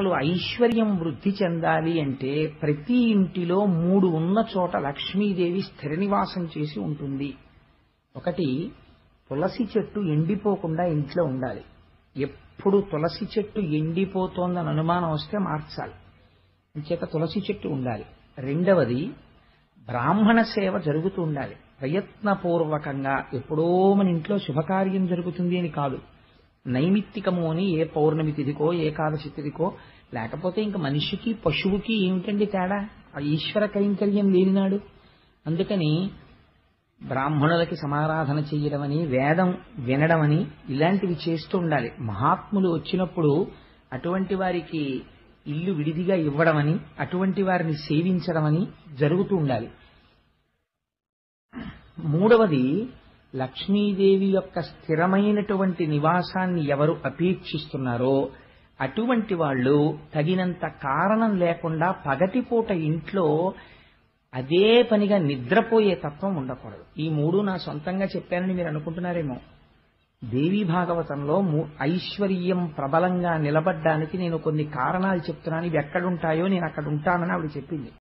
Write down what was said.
అసలు ఐశ్వర్యం వృద్ధి చెందాలి అంటే ప్రతి ఇంటిలో మూడు ఉన్న చోట లక్ష్మీదేవి స్థిర నివాసం చేసి ఉంటుంది ఒకటి తులసి చెట్టు ఎండిపోకుండా ఇంట్లో ఉండాలి ఎప్పుడు తులసి చెట్టు ఎండిపోతోందని అనుమానం వస్తే మార్చాలి అంచేత తులసి చెట్టు ఉండాలి రెండవది బ్రాహ్మణ సేవ జరుగుతూ ఉండాలి ప్రయత్నపూర్వకంగా ఎప్పుడో మన ఇంట్లో శుభకార్యం జరుగుతుంది అని కాదు నైమిత్తికము అని ఏ పౌర్ణమి తిథికో ఏకాదశి తిథికో లేకపోతే ఇంక మనిషికి పశువుకి ఏమిటండి తేడా ఆ ఈశ్వర కైంకర్యం లేనినాడు అందుకని బ్రాహ్మణులకి సమారాధన చెయ్యడమని వేదం వినడమని ఇలాంటివి చేస్తూ ఉండాలి మహాత్ములు వచ్చినప్పుడు అటువంటి వారికి ఇల్లు విడిదిగా ఇవ్వడమని అటువంటి వారిని సేవించడమని జరుగుతూ ఉండాలి మూడవది లక్ష్మీదేవి యొక్క స్థిరమైనటువంటి నివాసాన్ని ఎవరు అపేక్షిస్తున్నారో అటువంటి వాళ్ళు తగినంత కారణం లేకుండా పగటిపూట ఇంట్లో అదే పనిగా నిద్రపోయే తత్వం ఉండకూడదు ఈ మూడు నా సొంతంగా చెప్పానని మీరు అనుకుంటున్నారేమో దేవీ భాగవతంలో ఐశ్వర్యం ప్రబలంగా నిలబడ్డానికి నేను కొన్ని కారణాలు చెప్తున్నాను ఇవి ఎక్కడుంటాయో నేను అక్కడ ఉంటానని ఆవిడ చెప్పింది